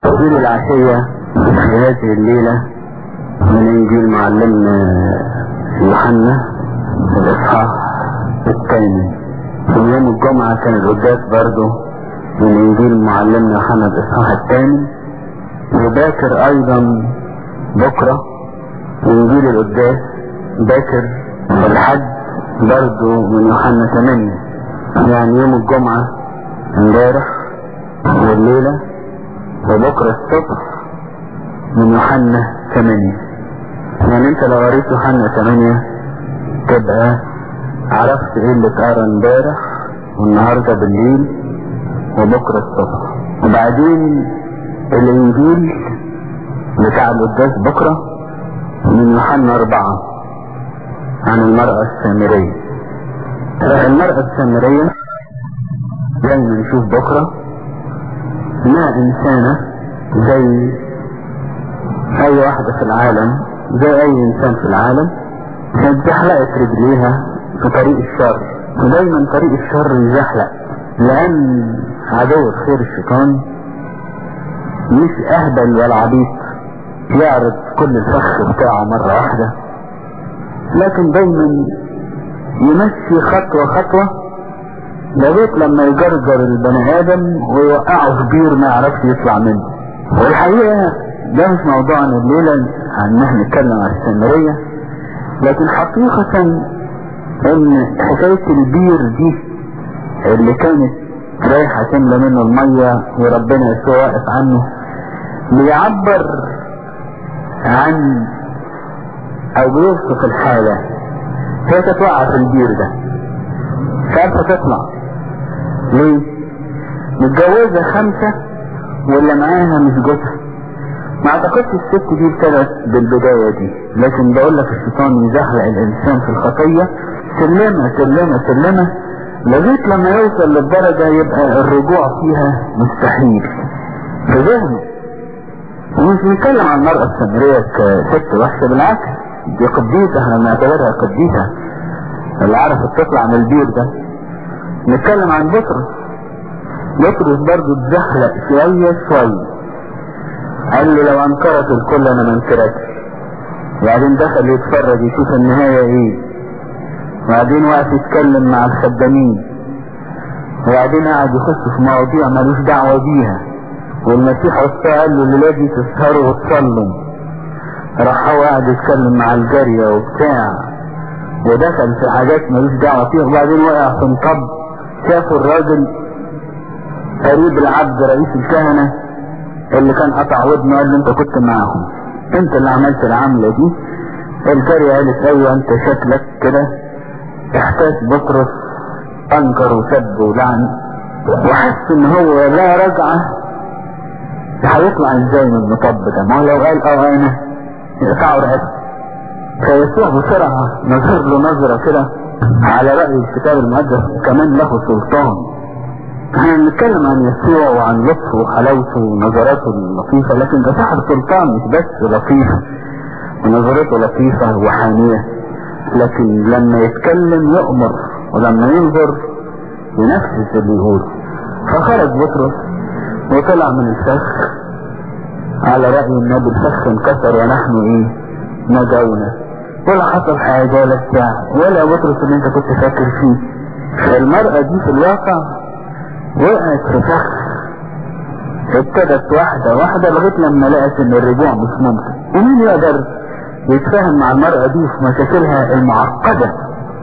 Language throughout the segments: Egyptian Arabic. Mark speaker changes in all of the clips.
Speaker 1: تقول العشية في هذه الليلة من انجيل معلمنا يوحنا الاصحاح الثاني في يوم الجمعة كان القداس برضه من انجيل معلمنا يوحنا الاصحاح الثاني وباكر ايضا بكرة انجيل القداس باكر الحد برضه من يوحنا 8 يعني يوم الجمعة امبارح والليلة وبكرة الصبح من يوحنا 8 يعني انت لو قريت يوحنا 8 تبقى عرفت ايه اللي اتقرا امبارح والنهارده بالليل وبكرة الصبح وبعدين الانجيل بتاع القداس بكرة من يوحنا أربعة عن المرأة السامرية المرأة السامرية زي ما نشوف بكرة انها انسانة زي اي واحدة في العالم زي اي انسان في العالم كانت زحلقت رجليها في طريق الشر ودايما طريق الشر يزحلق لان عدو الخير الشيطان مش اهبل ولا عبيط يعرض كل الفخ بتاعه مرة واحدة لكن دايما يمشي خطوة خطوة لغاية لما يجرجر البني ادم ويوقعه في بير ما يعرفش يطلع منه والحقيقة ده مش موضوعنا الليلة عن احنا نتكلم عن السامرية لكن حقيقة ان حكاية البير دي اللي كانت رايحة تملى منه المية وربنا يسوع واقف عنه بيعبر عن او بيوصف الحالة هي كانت واقعة في البير ده مش عارفة تطلع ليه؟ متجوزة خمسة واللي معاها مش جوزها ما اعتقدش الست دي ابتدت بالبداية دي لكن بقول لك الشيطان يزحلق الانسان في الخطية سلمة سلمة سلمة لغاية لما يوصل للدرجة يبقى الرجوع فيها مستحيل في ذهنه ومش بنتكلم عن المرأة السامرية كست وحشة بالعكس دي قديسة احنا بنعتبرها قديسة اللي عرفت تطلع من البير ده نتكلم عن بطرس بطرس برضه اتزحلق شوية شوية قال لي لو انكرت الكل انا ما انكرتش وبعدين دخل يتفرج يشوف النهاية ايه وبعدين وقف يتكلم مع الخدامين وبعدين قعد يخش في مواضيع ملوش دعوة بيها والمسيح وسطها قال له الليلة دي تسهروا وتصلوا راح هو قاعد يتكلم مع الجارية وبتاع ودخل في حاجات ملوش دعوة فيها وبعدين وقع في مطب شافوا الراجل قريب العبد رئيس الكهنة اللي كان قطع ودنه قال له انت كنت معاهم انت اللي عملت العملة دي الجارية قالت ايوه انت شكلك كده احتاج بطرس انكر وسب ولعن وحس ان هو لا رجعة هيطلع ازاي من المطب ده ما هو لو قال اه انا يقطعوا رقبته فيسوع بسرعة نظر له نظرة كده على رأي الكتاب المقدس كمان له سلطان احنا بنتكلم عن يسوع وعن لطفه وحلاوته ونظراته اللطيفة لكن ده صاحب سلطان مش بس لطيف ونظرته لطيفة وحانية لكن لما يتكلم يؤمر ولما ينظر ينفذ اللي يقوله فخرج بطرس وطلع من الفخ على رأي النبي الفخ انكسر ونحن ايه نجونا ولا حصل حاجة ولا بتاع ولا بطرس اللي انت كنت فاكر فيه المرأة دي في الواقع وقعت في فخ ابتدت واحدة واحدة لغاية لما لقت ان الرجوع مش ممكن ومين يقدر يتفاهم مع المرأة دي في مشاكلها المعقدة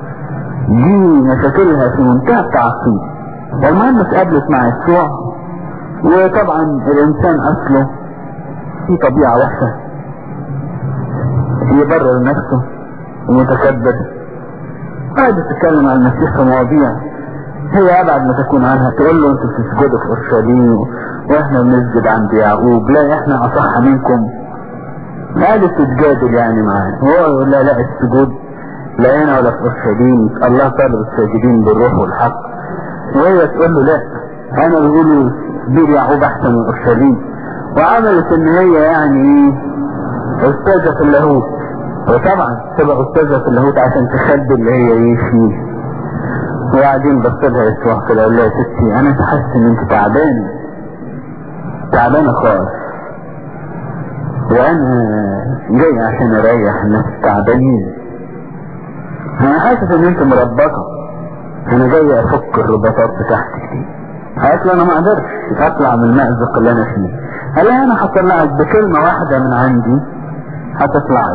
Speaker 1: دي مشاكلها في منتهى التعقيد المهم اتقابلت مع يسوع وطبعا الانسان اصله في طبيعة وحشة يبرر نفسه ومتكبر قاعدة تتكلم عن المسيح في مواضيع هي ابعد ما تكون عنها تقول له انتوا بتسجدوا في اورشليم واحنا بنسجد عند يعقوب لا احنا اصح منكم قاعدة تتجادل يعني معاه هو يقول لا لا السجود لا هنا ولا في اورشليم الله طالب الساجدين بالروح والحق وهي تقول له لا انا بيقولوا بير يعقوب احسن من اورشليم وعملت ان هي يعني ايه استاذة في اللاهوت وطبعا تبقى استاذة في اللاهوت عشان تخبي اللي هي ايه فيه وبعدين بص لها يسوع كده قال لها يا ستي انا حاسس ان انت تعبانه تعبانه خالص وانا جاي عشان اريح الناس التعبانين انا حاسس ان انت مربطة انا جاي افك الرباطات بتاعتك دي قالت له انا ما اقدرش اطلع من المأزق اللي انا فيه قال لها انا هطلعك بكلمة واحدة من عندي هتطلعي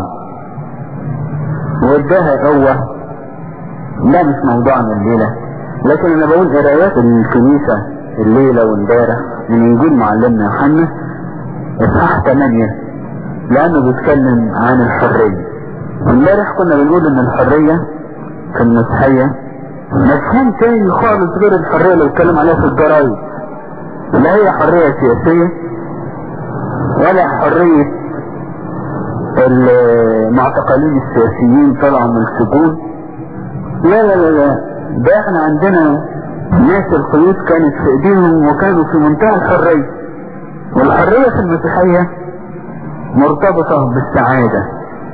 Speaker 1: واداها قوة ده مش موضوعنا الليلة لكن انا بقول قرايات الكنيسة الليلة وامبارح من انجيل معلمنا يوحنا اصحاح 8 لانه بيتكلم عن الحرية امبارح كنا بنقول ان الحرية في المسيحية مفهوم تاني خالص غير الحرية اللي بيتكلم عليها في الجرايد لا هي حرية سياسية ولا حرية المعتقلين السياسيين طلعوا من السجون لا لا لا لا ده احنا عندنا ناس القيود كانت في ايديهم وكانوا في منتهى الحرية والحرية في المسيحية مرتبطة بالسعادة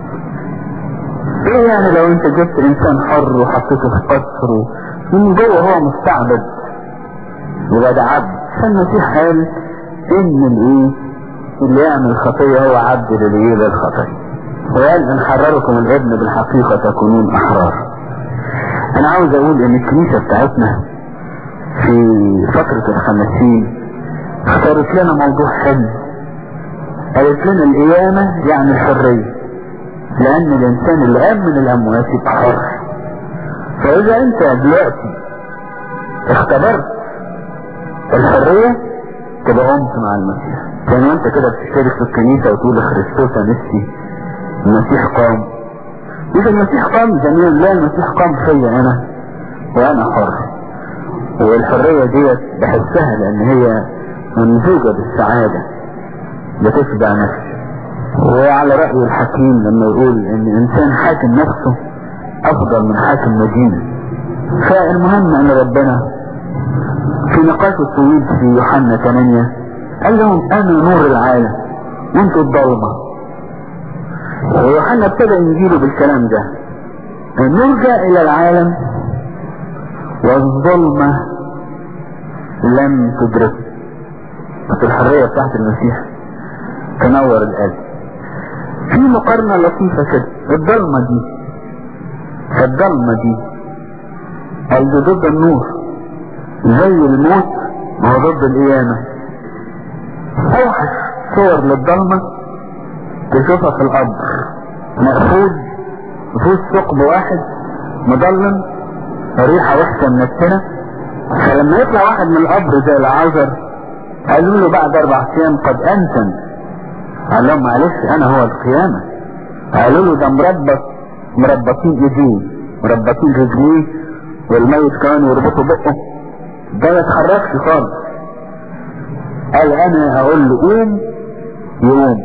Speaker 1: ايه يعني لو انت جبت انسان حر وحطيته في قصر ومن جوه هو مستعبد يبقى ده عبد فالمسيح قال ان الايه اللي يعمل خطية هو عبد للإيه للخطية وقال ان حرركم الابن بالحقيقة تكونون احرار انا عاوز اقول ان الكنيسة بتاعتنا في فترة الخمسين اختارت لنا موضوع حلو قالت لنا القيامة يعني الحرية لان الانسان اللي قام من الاموات يبقى حر فاذا انت دلوقتي اختبرت الحرية تبقى قمت مع المسيح يعني انت كده بتشترك في الكنيسة وتقول خريستوس نفسي المسيح قام اذا المسيح قام جميل لا المسيح قام فيا انا وانا حر والحرية ديت بحسها لان هي ممزوجة بالسعادة بتشبع نفسي وعلى رأي الحكيم لما يقول ان الانسان حاكم نفسه افضل من حاكم مدينة فالمهم ان ربنا في نقاش الطويل في يوحنا 8 قال لهم انا نور العالم وانتوا الضلمة ويوحنا ابتدى انجيله بالكلام ده النور جاء الى العالم والظلمة لم تدرك في الحرية بتاعت المسيح تنور القلب في مقارنة لطيفة كده الضلمة دي فالضلمة دي قال ضد النور زي الموت ما هو ضد القيامة اوحش صور للضلمة تشوفها في القبر مقفول مفيش ثقب واحد مضلم ريحة وحشة منتنة فلما يطلع واحد من القبر زي العازر قالوا له بعد اربع ايام قد انتن قال لهم معلش انا هو القيامة قالوا له ده مربط مربطين ايديه مربطين رجليه والميت كمان يربطوا بقه ده ما يتحركش خالص قال انا اقول له قوم يقوم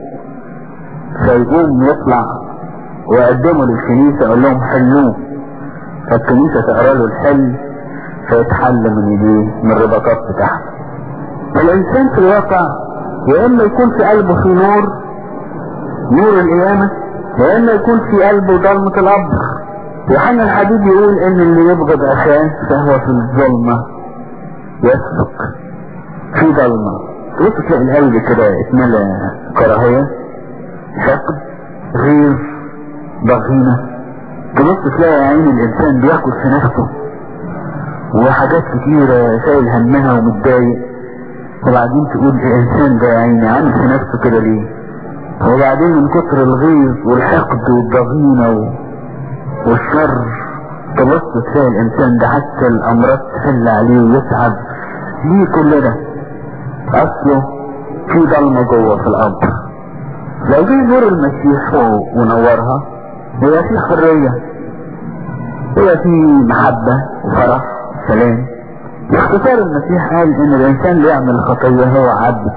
Speaker 1: فيقوم يطلع ويقدمه للكنيسة اقول لهم حلوه فالكنيسة تقرا له الحل فيتحل من ايديه من الرباطات بتاعته الانسان في الواقع يا اما يكون في قلبه في نور نور القيامة يا اما يكون في قلبه ضلمة القبر يوحنا الحبيب يقول ان اللي يبغض اخاه فهو في الظلمة يسلك في ضلمة تبص تلاقي القلب كده اتملى كراهية حقد غيظ ضغينة تبص تلاقي عين الانسان بياكل في نفسه وحاجات كتيرة شايل همها ومتضايق وبعدين تقول الانسان ده يا عيني عامل في نفسه كده ليه وبعدين من كتر الغيظ والحقد والضغينة و... والشر تبص تلاقي الانسان ده حتى الامراض تحل عليه ويتعب ليه كل ده اصله في ضلمة جوه في القبر لو جه نور المسيح فوق ونورها يبقى في حرية يبقى في محبة وفرح وسلام باختصار المسيح قال ان الانسان اللي يعمل خطية هو عبد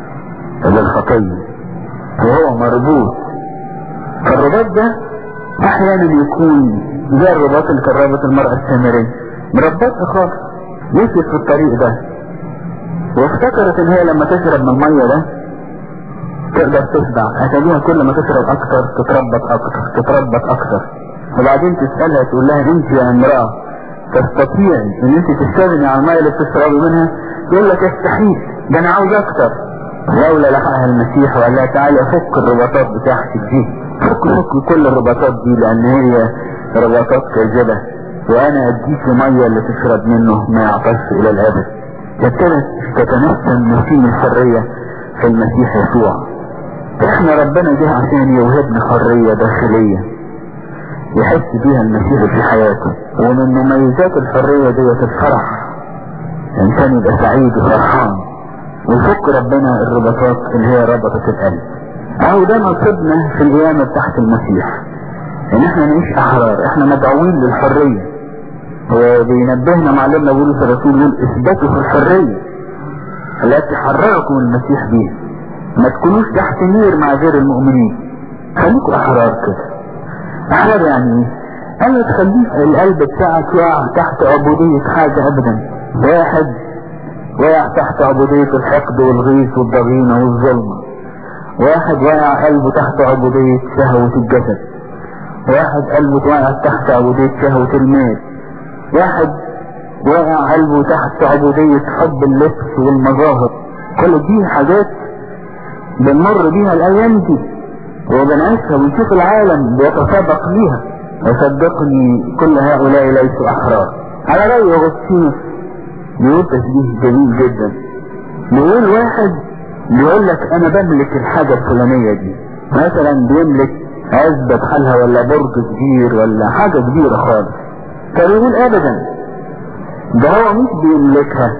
Speaker 1: للخطية وهو مربوط فالرباط ده احيانا يكون زي الرباط اللي كان رابط المرأة السامرية مربطها خالص مشيت في الطريق ده وافتكرت ان هي لما تشرب من المية ده تقدر تشبع اتاريها كل ما تشرب اكتر تتربط اكتر تتربط اكتر وبعدين تسألها تقول لها انت يا امرأة تستطيعي ان انت تستغني عن المية اللي بتشربي منها يقول لك يستحيل ده انا عاوز اكتر لولا لحقها المسيح وقال لها تعالى فك الرباطات بتاعتك دي فك فك كل الرباطات دي لان هي رباطات كاذبة وانا اديك مية اللي تشرب منه ما يعطش الى الابد ابتدت تتنسم نسيم الحرية في المسيح يسوع احنا ربنا جه عشان يوهبنا حرية داخلية يحس بيها المسيح في حياته ومن مميزات الحرية ديت الفرح الانسان يبقى سعيد وفرحان ويفك ربنا الرباطات اللي هي ربطة القلب اهو ده نصيبنا في القيامة تحت المسيح ان احنا نعيش احرار احنا مدعوين للحرية وبينبهنا معلمنا بولس الرسول يقول اثبتوا في الحرية التي حرركم المسيح بيها ما تكونوش تحت نير مع غير المؤمنين خليكوا احرار كده احرار يعني ايه انا تخليك القلب بتاعك يقع تحت عبودية حاجة ابدا واحد وقع تحت عبودية الحقد والغيث والضغينة والظلمة واحد وقع قلبه تحت عبودية شهوة الجسد واحد قلبه وقع تحت عبودية شهوة المال واحد وقع قلبه تحت عبودية حب اللبس والمظاهر كل دي حاجات بنمر بيها الايام دي وبنعيشها ونشوف العالم بيتسابق ليها وصدقني كل هؤلاء ليسوا احرار على رأي اغسطينوس بيقول تشبيه جميل جدا بيقول واحد بيقول لك انا بملك الحاجة الفلانية دي مثلا بيملك عزبة بحالها ولا برج كبير ولا حاجة كبيرة خالص فبيقول ابدا ده هو مش بيملكها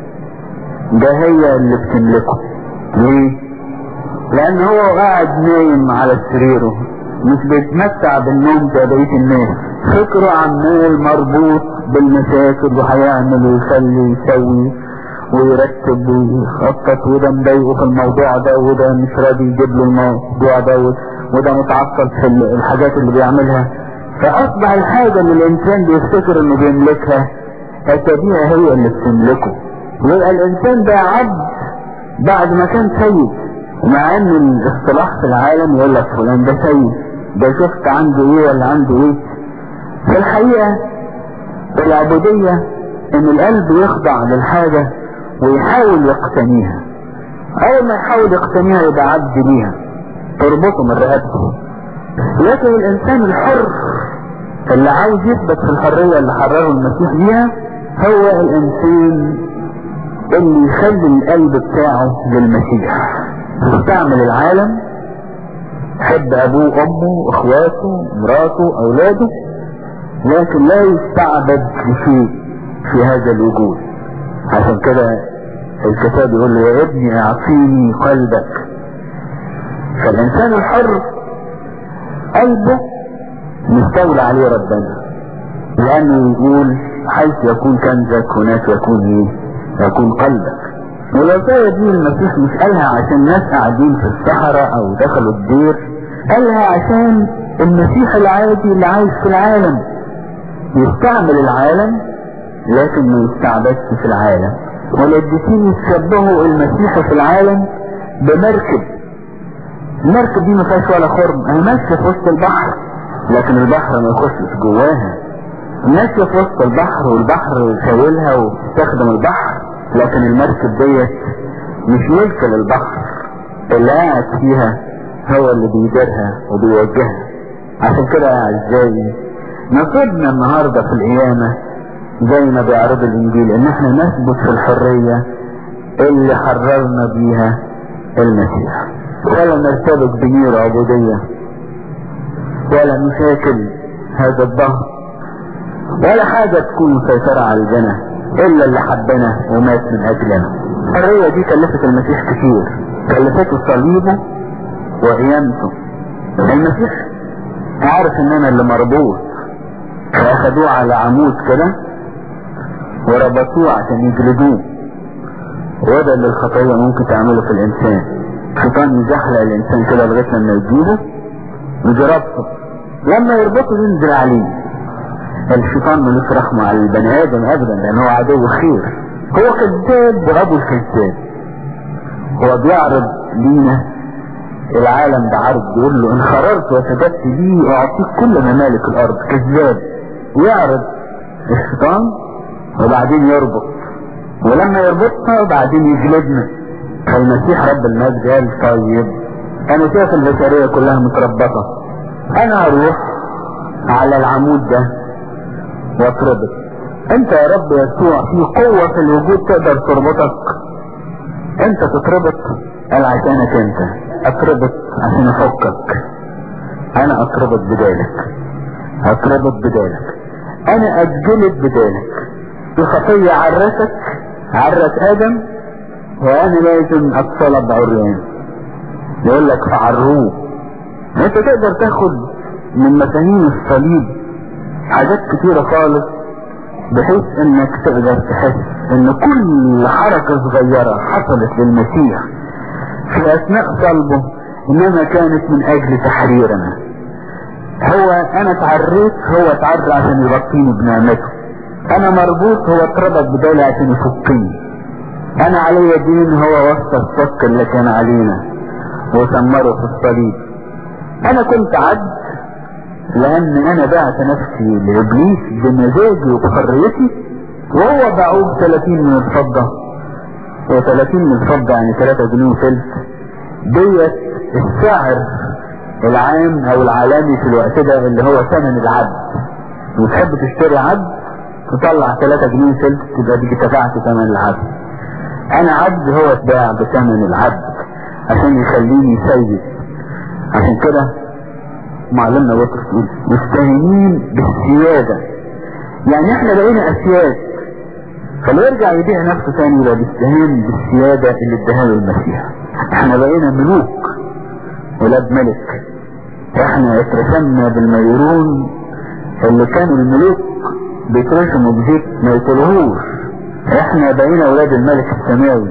Speaker 1: ده هي اللي بتملكه ليه لان هو قاعد نايم على سريره مش بيتمتع بالنوم زي بقية الناس فكره عمال مربوط بالمشاكل وهيعمل ويخلي يسوي ويرتب ويخطط وده مضايقه في الموضوع ده وده مش راضي يجيب له الموضوع ده وده متعطل في الحاجات اللي بيعملها فاصبح الحاجة اللي الانسان بيفتكر انه بيملكها اتبيها هي اللي بتملكه ويبقى الانسان ده عبد بعد ما كان سيد مع ان الاصطلاح في العالم يقول لك فلان ده سيد ده شفت عنده ايه ولا عنده ايه في الحقيقة العبودية ان القلب يخضع للحاجة ويحاول يقتنيها اول ما يحاول يقتنيها يبقى عبد ليها تربطه من رقبته لكن الانسان الحر اللي عاوز يثبت في الحرية اللي حرره المسيح بيها هو الانسان اللي يخلي القلب بتاعه للمسيح يستعمل العالم يحب ابوه امه اخواته مراته اولاده لكن لا يستعبد لشيء في هذا الوجود عشان كده الكتاب يقول له يا ابني اعطيني قلبك فالانسان الحر قلبه مستولى عليه ربنا لانه يقول حيث يكون كنزك هناك يكون ايه يكون قلبك والوصايا دي المسيح مش قالها عشان ناس قاعدين في الصحراء او دخلوا الدير قالها عشان المسيح العادي اللي عايش في العالم يستعمل العالم لكن ما يستعبدش في العالم والقديسين يشبهوا المسيح في العالم بمركب المركب دي ما فيهاش ولا خرم هي ماشيه في وسط البحر لكن البحر ما يخشش جواها ماشيه في وسط البحر والبحر شايلها وبتستخدم البحر لكن المركب ديت مش ملك للبحر اللي قاعد فيها هو اللي بيديرها وبيوجهها عشان كده يا اعزائي نصيبنا النهارده في القيامه زي ما بيعرض الانجيل ان احنا نثبت في الحريه اللي حررنا بيها المسيح ولا نرتبك بنير عبوديه ولا نشاكل هذا الظهر ولا حاجه تكون مسيطره على الجنه الا اللي حبنا ومات من اجلنا الحرية دي كلفت المسيح كتير كلفته صليبه وقيامته المسيح عارف ان انا اللي مربوط فاخدوه على عمود كده وربطوه عشان يجلدوه وده اللي الخطية ممكن تعمله في الانسان الشيطان يزحلق الانسان كده لغاية لما يجيبه ويجربه لما يربطه ينزل عليه الشيطان ملوش رحمة على البني ادم ابدا لان هو عدو خير هو كذاب وابو الكذاب هو بيعرض لينا العالم بعرض بيقول له ان خررت وسجدت لي اعطيك كل ممالك الارض كذاب ويعرض الشيطان وبعدين يربط ولما يربطنا وبعدين يجلدنا فالمسيح رب المجد قال طيب انا شايف البشرية كلها متربطة انا اروح على العمود ده واتربط انت يا رب يسوع في قوة في الوجود تقدر تربطك انت تتربط قال عشانك انت اتربط عشان افكك انا اتربط بدالك اتربط بدالك انا اتجلد بدالك الخطية عرتك عرت ادم وانا لازم اتصلب عريان يقول لك فعروه انت تقدر تاخد من مفاهيم الصليب حاجات كتيرة خالص بحيث انك تقدر تحس ان كل حركة صغيرة حصلت للمسيح في اثناء صلبه انما كانت من اجل تحريرنا هو انا اتعريت هو اتعرى عشان يغطيني بنعمته انا مربوط هو اتربط بدالي عشان يفكني انا علي دين هو وسط الصك اللي كان علينا وسمره في الصليب انا كنت عبد لان انا بعت نفسي لابليس بمزاجي وبحريتي وهو باعوه 30 من الفضة و30 من الفضة يعني 3 جنيه وثلث ديت السعر العام او العالمي في الوقت ده اللي هو ثمن العبد وتحب تشتري عبد تطلع 3 جنيه وثلث تبقى دي دفعت ثمن العبد انا عبد هو اتباع بثمن العبد عشان يخليني سيد عشان كده معلمنا بطرس يقول مستهينين بالسيادة يعني احنا بقينا اسياد فلو يرجع يبيع نفسه تاني يبقى بيستهين بالسيادة اللي اداها له المسيح احنا بقينا ملوك ولاد ملك احنا اترسمنا بالميرون اللي كانوا الملوك بيترسموا بزيت ما يطلعوش احنا بقينا ولاد الملك السماوي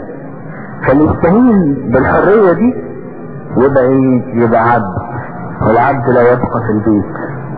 Speaker 1: فالمستهين بالحرية دي يبقى ايه يبقى عبد والعبد لا يبقى في البيت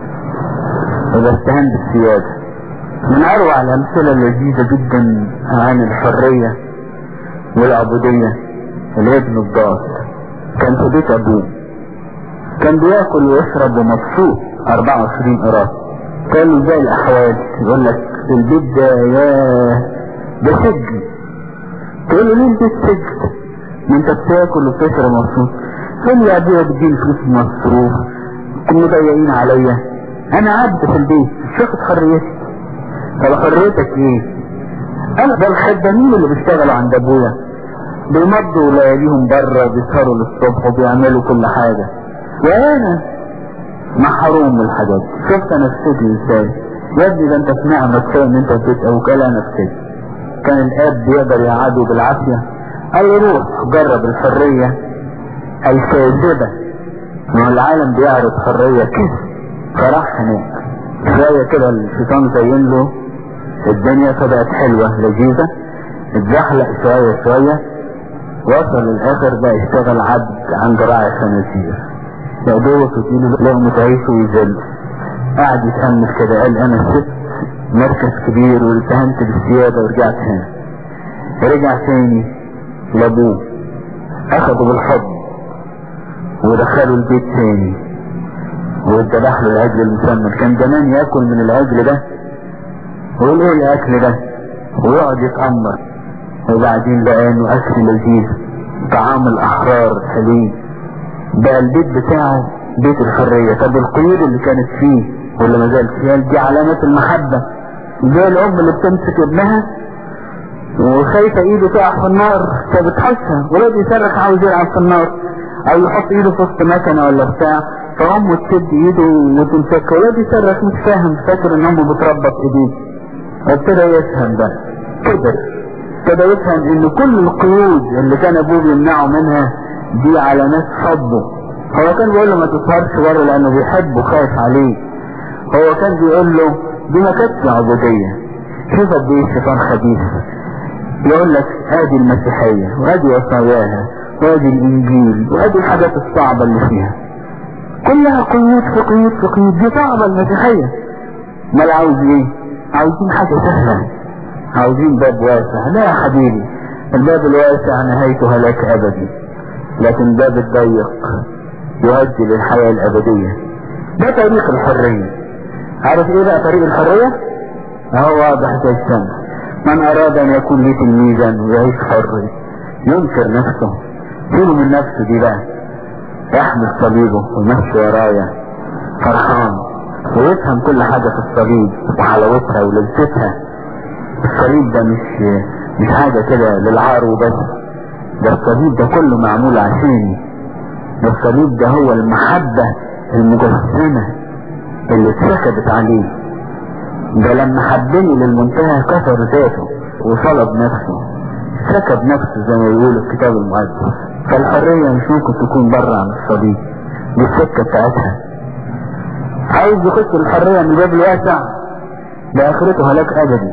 Speaker 1: يبقى استهان بالسيادة من اروع الامثلة اللذيذة جدا عن الحرية والعبودية الابن الضال كان في بيت ابوه كان بياكل ويشرب ومبسوط 24 قراط كان له زي الاحوال يقول لك البيت ده يا ده سجن تقول له ليه البيت سجن ما انت بتاكل وبتشرب مبسوط تقول لي ابويا بيديني فلوس مصروف كانوا مضيقين عليا انا عبد في البيت مش واخد حريتي طب حريتك ايه انا ده الخدامين اللي بيشتغلوا عند ابويا بيمضوا لياليهم بره بيسهروا للصبح وبيعملوا كل حاجة وانا محروم من الحاجات شفت انا في سجن ازاي يا ابني ده انت في نعمة كفايه ان انت بيت ابوك قال انا في سجن كان الاب بيقدر يقعده بالعافية قال له روح جرب الحرية الكاذبة ما هو العالم بيعرض حرية كذب فراح هناك شوية كده الشيطان زين له الدنيا فبقت حلوة لذيذة اتزحلق شوية شوية وصل للاخر بقى اشتغل عبد عند راعي خنازير يا دوبك يديله لقمة عيش ويذل قعد يتأمل كده قال انا سبت مركز كبير والتهمت بالسيادة ورجعت هنا رجع تاني لابوه اخده بالحضن ودخله البيت تاني واتذبح له العجل المسمن كان زمان ياكل من العجل ده ويقول ايه الاكل ده ويقعد يتأمر وبعدين بقى انه اكل لذيذ طعام الاحرار الحليم بقى البيت بتاعه بيت الحرية طب القيود اللي كانت فيه واللي ما زالت فيها دي علامات المحبة زي الام اللي بتمسك ابنها وخايفة ايده تقع في النار فبتحسها ولاد يصرخ عاوز يلعب في النار او يحط ايده في وسط مكنة ولا بتاع فامه تشد ايده وتمسكه ولاد يصرخ مش فاهم فاكر ان امه بتربط ايديه وابتدى يفهم بقى كبر ابتدى يفهم ان كل القيود اللي كان ابوه بيمنعه منها دي علامات حبه هو كان بيقول له ما تسهرش بره لانه بيحبه خايف عليه هو كان بيقول له دي ما كانتش عبودية شوف قد ايه الشيطان خبيث يقول لك ادي المسيحية وادي وصاياها وادي الانجيل وادي الحاجات الصعبة اللي فيها كلها قيود في قيود في قيود دي صعبة المسيحية ما عاوز ايه عاوزين حاجة سهلة عاوزين باب واسع لا يا حبيبي الباب الواسع نهايته هلاك ابدي لكن باب الضيق يؤدي للحياة الابدية ده طريق الحرية عارف ايه بقى طريق الحرية هو واضح زي الشمس من اراد ان يكون لي تلميذا ويعيش حر ينكر نفسه شيله من نفسه دي بقى يحمل صليبه ويمشي ورايا فرحان ويفهم كل حاجة في الصليب وحلاوتها ولذتها الصليب ده مش مش حاجة كده للعار وبس ده الصليب ده كله معمول عشاني ده الصليب ده هو المحبة المجسمة اللي اتسكبت عليه ده لما حبني للمنتهى كسر ذاته وصلب نفسه سكب نفسه زي ما بيقول الكتاب المقدس فالحرية مش ممكن تكون بره عن الصليب دي السكة بتاعتها عايز يخش الحرية من الباب الواسع ده اخرته هلاك ابدي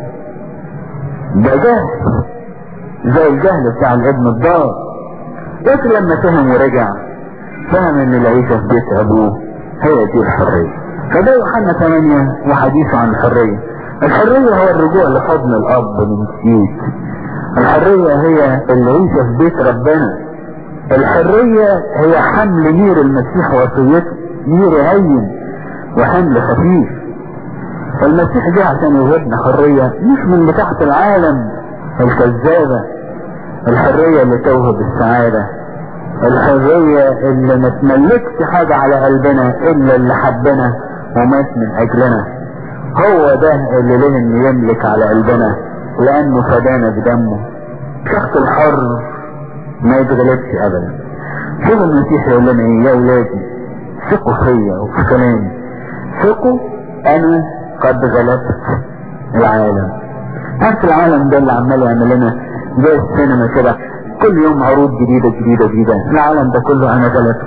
Speaker 1: ده جهل زي الجهل بتاع الابن الضال لكن لما فهم ورجع فهم ان العيشة في بيت ابوه هي دي الحرية فده يوحنا 8 وحديثه عن الحرية الحرية هو الرجوع لحضن الاب من جديد الحرية هي العيشة في بيت ربنا الحرية هي حمل نير المسيح وصيته نير هين وحمل خفيف فالمسيح جه عشان يوهبنا حرية مش من بتاعة العالم الكذابة الحرية اللي توهب السعادة الحرية اللي ما تملكش حاجة على قلبنا الا اللي حبنا ومات من اجلنا هو ده اللي له انه يملك على قلبنا لانه فدانا بدمه الشخص الحر ما يتغلبش ابدا شوف المسيح يقول لنا ايه يا ولادي ثقوا فيا وفي كلامي ثقوا انا قد غلبت العالم عارف العالم ده اللي عمال يعمل لنا زي السينما كده كل يوم عروض جديدة جديدة جديدة العالم ده كله انا غلبت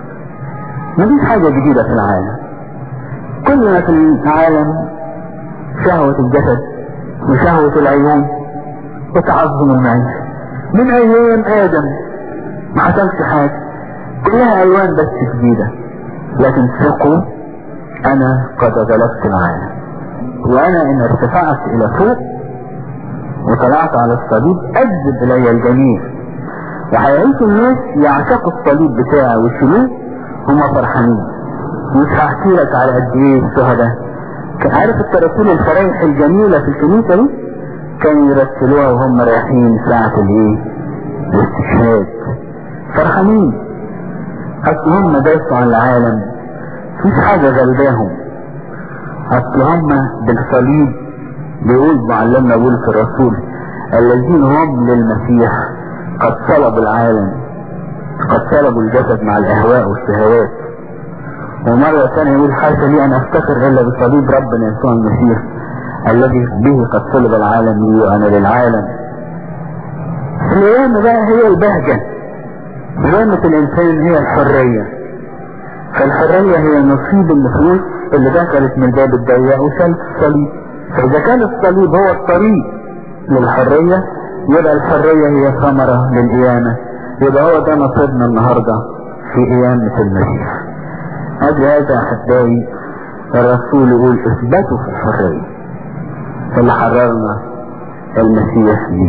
Speaker 1: مفيش حاجة جديدة في العالم كل ما في العالم شهوة الجسد وشهوة العيون وتعظم المعيشة من ايام ادم ما حصلش حاجة كلها الوان بس جديدة لكن ثقوا انا قد غلبت العالم وانا ان ارتفعت الى فوق وطلعت على الصليب اجذب الي الجميع وهيعيش الناس يعشقوا الصليب بتاعي ويشيلوه هما فرحانين مش هحكي لك على قد ايه الشهداء عارف التراتيل الفرايح الجميلة في الكنيسة دي كانوا يرتلوها وهم رايحين ساعة الايه الاستشهاد فرحانين اصل هم داسوا على العالم مفيش حاجة غلباهم اصل هم بالصليب بيقول معلمنا بولس الرسول الذين هم للمسيح قد صلبوا العالم قد صلبوا الجسد مع الاهواء والشهوات ومرة ثانية يقول حاشا لي ان افتخر الا بصليب ربنا يسوع المسيح الذي به قد صلب العالم لي وانا للعالم القيامة بقى هي البهجة قيامة الانسان هي الحرية فالحرية هي نصيب النفوس اللي دخلت من الباب الضيق وشالت الصليب فاذا كان الصليب هو الطريق للحرية يبقى الحرية هي ثمرة للقيامة يبقى هو ده نصيبنا النهاردة في قيامة المسيح قبل هذا احبائي الرسول يقول اثبتوا في الحرية اللي حررنا المسيح